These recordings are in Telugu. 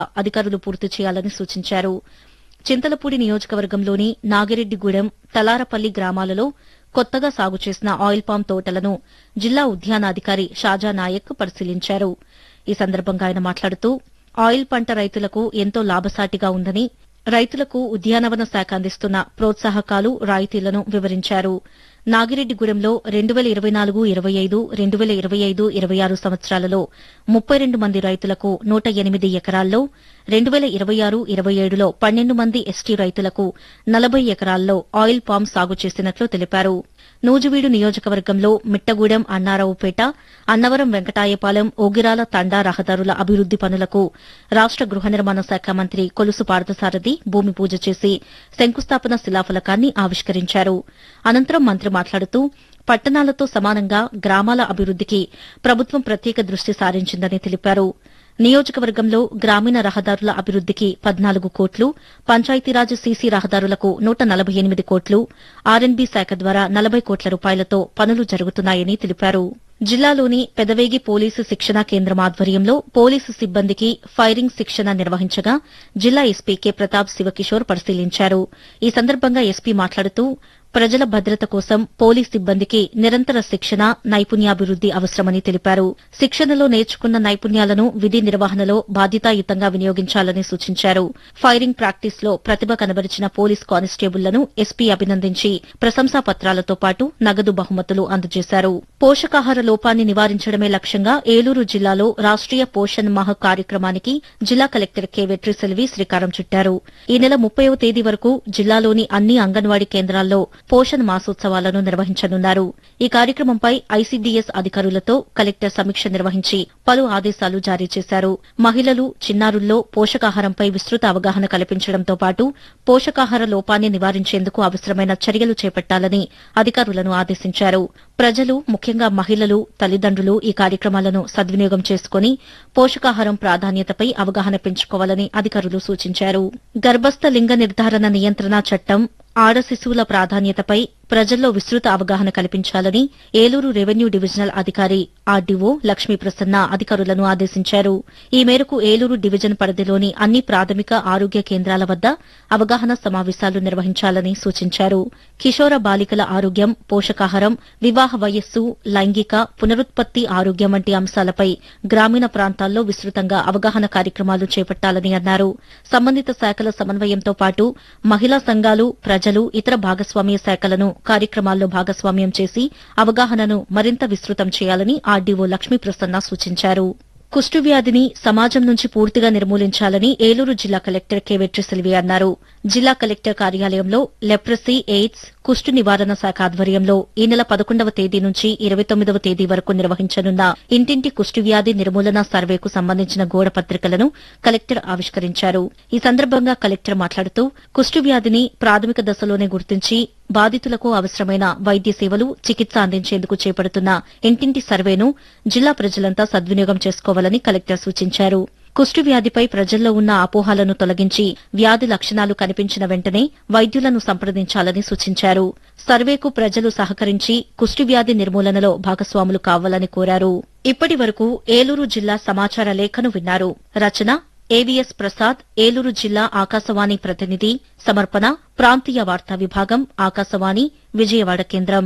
అధికారులు పూర్తి చేయాలని సూచించారు చింతలపూడి నియోజకవర్గంలోని నాగిరెడ్డిగూడెం తలారపల్లి గ్రామాలలో కొత్తగా సాగు చేసిన ఆయిల్ పామ్ తోటలను జిల్లా ఉద్యానాధికారి షాజా నాయక్ పరిశీలించారు ఈ సందర్భంగా ఆయన మాట్లాడుతూ ఆయిల్ పంట రైతులకు ఎంతో లాభసాటిగా ఉందని రైతులకు ఉద్యానవన శాఖ అందిస్తున్న ప్రోత్సాహకాలు రాయితీలను వివరించారు నాగిరెడ్డిగూడెంలో రెండు వేల ఇరవై నాలుగు ఇరవై ఐదు రెండు వేల ఇరవై ఐదు ఇరవై ఆరు సంవత్సరాలలో ముప్పై రెండు మంది రైతులకు నూట ఎనిమిది ఎకరాల్లో రెండు వేల ఇరవై ఆరు ఇరవై ఏడులో పన్నెండు మంది ఎస్టీ రైతులకు నలభై ఎకరాల్లో ఆయిల్ పామ్ సాగు చేసినట్లు తెలిపారు నూజివీడు నియోజకవర్గంలో మిట్టగూడెం అన్నారావుపేట అన్నవరం వెంకటాయపాలెం ఓగిరాల తండా రహదారుల అభివృద్ది పనులకు రాష్ట గృహ నిర్మాణ శాఖ మంత్రి కొలుసు పార్థసారథి భూమి పూజ చేసి శంకుస్థాపన శిలాఫలకాన్ని ఆవిష్కరించారు అనంతరం మంత్రి మాట్లాడుతూ పట్టణాలతో సమానంగా గ్రామాల అభివృద్దికి ప్రభుత్వం ప్రత్యేక దృష్టి సారించిందని తెలిపారు నియోజకవర్గంలో గ్రామీణ రహదారుల అభివృద్దికి పద్నాలుగు కోట్లు పంచాయతీరాజ్ సీసీ రహదారులకు నూట నలభై ఎనిమిది కోట్లు ఆర్ఎన్బీ శాఖ ద్వారా నలభై కోట్ల రూపాయలతో పనులు జరుగుతున్నాయని తెలిపారు జిల్లాలోని పెదవేగి పోలీసు శిక్షణా కేంద్రం ఆధ్వర్యంలో పోలీసు సిబ్బందికి ఫైరింగ్ శిక్షణ నిర్వహించగా జిల్లా ఎస్పీ కె ప్రతాప్ శివకిషోర్ పరిశీలించారు ఈ సందర్భంగా ఎస్పీ మాట్లాడుతూ ప్రజల భద్రత కోసం పోలీస్ సిబ్బందికి నిరంతర శిక్షణ నైపుణ్యాభివృద్ది అవసరమని తెలిపారు శిక్షణలో నేర్చుకున్న నైపుణ్యాలను విధి నిర్వహణలో బాధ్యతాయుతంగా వినియోగించాలని సూచించారు ఫైరింగ్ ప్రాక్టీస్ లో ప్రతిభ కనబరిచిన పోలీస్ కానిస్టేబుళ్లను ఎస్పీ అభినందించి ప్రశంసా పత్రాలతో పాటు నగదు బహుమతులు అందజేశారు పోషకాహార లోపాన్ని నివారించడమే లక్ష్యంగా ఏలూరు జిల్లాలో రాష్ట్రీయ పోషణ్ మాహ్ కార్యక్రమానికి జిల్లా కలెక్టర్ కె వెట్రిసెల్వి శ్రీకారం చుట్టారు ఈ నెల ముప్పైవ తేదీ వరకు జిల్లాలోని అన్ని అంగన్వాడీ కేంద్రాల్లో పోషణ్ మాసోత్సవాలను నిర్వహించనున్నారు ఈ కార్యక్రమంపై ఐసీడీఎస్ అధికారులతో కలెక్టర్ సమీక్ష నిర్వహించి పలు ఆదేశాలు జారీ చేశారు మహిళలు చిన్నారుల్లో పోషకాహారంపై విస్తృత అవగాహన కల్పించడంతో పాటు పోషకాహార లోపాన్ని నివారించేందుకు అవసరమైన చర్యలు చేపట్టాలని అధికారులను ఆదేశించారు ప్రజలు ముఖ్యంగా మహిళలు తల్లిదండ్రులు ఈ కార్యక్రమాలను సద్వినియోగం చేసుకుని పోషకాహారం ప్రాధాన్యతపై అవగాహన పెంచుకోవాలని అధికారులు సూచించారు గర్భస్థ లింగ నిర్ధారణ నియంత్రణ చట్టం ఆడ శిశువుల ప్రాధాన్యతపై ప్రజల్లో విస్తృత అవగాహన కల్పించాలని ఏలూరు రెవెన్యూ డివిజనల్ అధికారి ఆర్డీఓ లక్ష్మీ ప్రసన్న అధికారులను ఆదేశించారు ఈ మేరకు ఏలూరు డివిజన్ పరిధిలోని అన్ని ప్రాథమిక ఆరోగ్య కేంద్రాల వద్ద అవగాహన సమావేశాలు నిర్వహించాలని సూచించారు కిషోర బాలికల ఆరోగ్యం పోషకాహారం వివాహ వయస్సు లైంగిక పునరుత్పత్తి ఆరోగ్యం వంటి అంశాలపై గ్రామీణ ప్రాంతాల్లో విస్తృతంగా అవగాహన కార్యక్రమాలు చేపట్టాలని అన్నారు సంబంధిత శాఖల సమన్వయంతో పాటు మహిళా సంఘాలు ప్రజలు ఇతర భాగస్వామ్య శాఖలను కార్యక్రమాల్లో భాగస్వామ్యం చేసి అవగాహనను మరింత విస్తృతం చేయాలని ఆర్డీఓ లక్ష్మీ ప్రసన్న సూచించారు కుష్టు వ్యాధిని సమాజం నుంచి పూర్తిగా నిర్మూలించాలని ఏలూరు జిల్లా కలెక్టర్ కె వెట్రిసెల్వి అన్నారు జిల్లా కలెక్టర్ కార్యాలయంలో లెప్రసీ ఎయిడ్స్ కుష్టు నివారణ శాఖ ఆధ్వర్యంలో ఈ నెల పదకొండవ తేదీ నుంచి ఇరవై తొమ్మిదవ తేదీ వరకు నిర్వహించనున్న ఇంటింటి కుష్టు వ్యాధి నిర్మూలన సర్వేకు సంబంధించిన గోడ పత్రికలను కలెక్టర్ ఆవిష్కరించారు ఈ సందర్భంగా కలెక్టర్ మాట్లాడుతూ కుష్టు వ్యాధిని ప్రాథమిక దశలోనే గుర్తించి బాధితులకు అవసరమైన వైద్య సేవలు చికిత్స అందించేందుకు చేపడుతున్న ఇంటింటి సర్వేను జిల్లా ప్రజలంతా సద్వినియోగం చేసుకోవాలని కలెక్టర్ సూచించారు కుష్టు వ్యాధిపై ప్రజల్లో ఉన్న అపోహలను తొలగించి వ్యాధి లక్షణాలు కనిపించిన వెంటనే వైద్యులను సంప్రదించాలని సూచించారు సర్వేకు ప్రజలు సహకరించి కుష్టు వ్యాధి నిర్మూలనలో భాగస్వాములు కావాలని కోరారు ఇప్పటి వరకు ఏలూరు జిల్లా సమాచార లేఖను విన్నారు రచన ఏవీఎస్ ప్రసాద్ ఏలూరు జిల్లా ఆకాశవాణి ప్రతినిధి సమర్పణ ప్రాంతీయ వార్తా విభాగం ఆకాశవాణి విజయవాడ కేంద్రం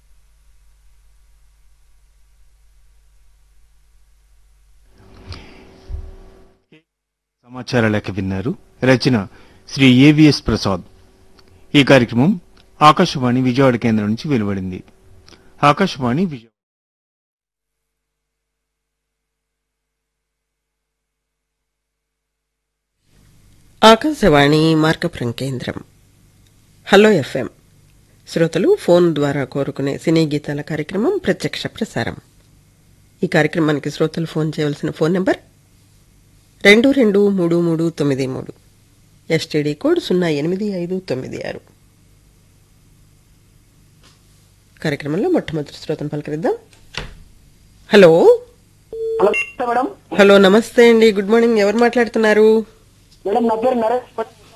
సమాచార లేఖ విన్నారు రచన శ్రీ ఏవిఎస్ ప్రసాద్ ఈ కార్యక్రమం ఆకాశవాణి విజయవాడ కేంద్రం నుంచి వెలువడింది ఆకాశవాణి విజయవాడ ఆకాశవాణి మార్కపురం కేంద్రం హలో ఎఫ్ఎం శ్రోతలు ఫోన్ ద్వారా కోరుకునే సినీ గీతాల కార్యక్రమం ప్రత్యక్ష ప్రసారం ఈ కార్యక్రమానికి శ్రోతలు ఫోన్ చేయవలసిన ఫోన్ నెంబర్ రెండు రెండు మూడు మూడు తొమ్మిది మూడు ఎస్టీడీ కోడ్ సున్నా ఎనిమిది ఐదు తొమ్మిది ఆరు కార్యక్రమంలో మొట్టమొదటి శ్రోతను పలకరిద్దాం హలో హలో నమస్తే మేడం హలో నమస్తే అండి గుడ్ మార్నింగ్ ఎవరు మాట్లాడుతున్నారు మేడం నా పేరు నరేష్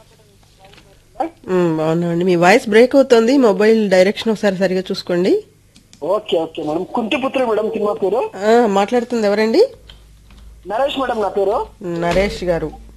మ్, బాగున్నామండి మీ వాయిస్ బ్రేక్ అవుతుంది మొబైల్ డైరెక్షన్ ఒకసారి సరిగా చూసుకోండి okay okay madam Kuntiputrudu madam cinema పేరు ఆ, మాట్లాడుతుంది ఎవరండి నరేష్ మేడం నా పేరు నరేష్ గారు